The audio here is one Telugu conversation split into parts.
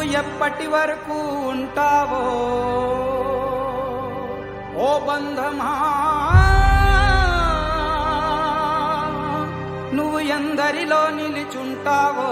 ఎప్పటి వరకు ఉంటావో ఓ బంధమా నువ్వు ఎందరిలో నిలిచుంటావో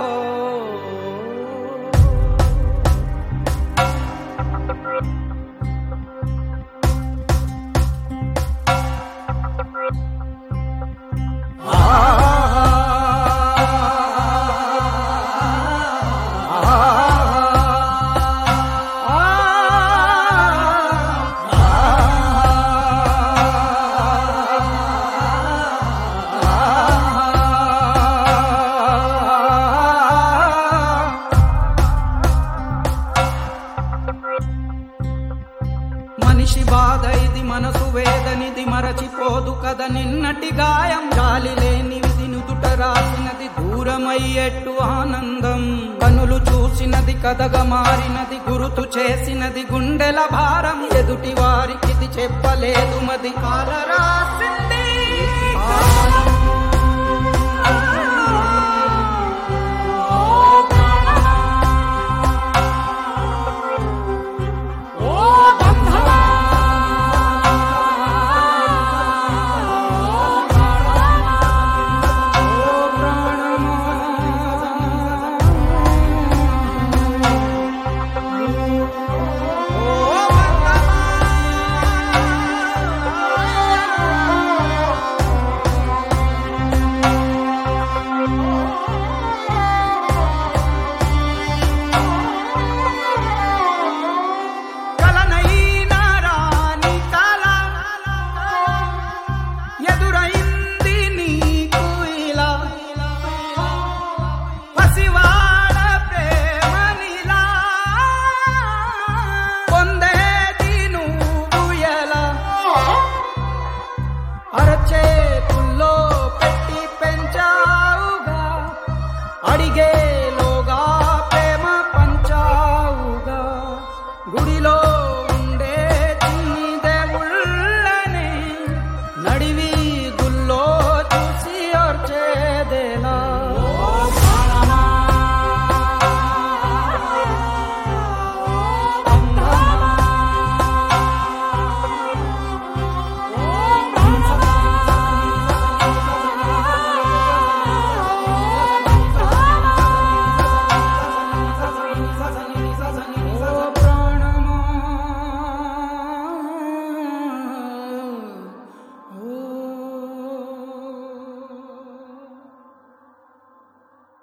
మనిషి బాధ ఇది మనసు వేదనిది మరచిపోదు కదా నిన్నటి గాయం గాలి లేనిది నుదుట రాసినది దూరమయ్యేట్టు ఆనందం కనులు చూసినది కథగా మారినది గురుతు చేసినది గుండెల భారం ఎదుటి వారికి ఇది చెప్పలేదు మది కాలరాసింది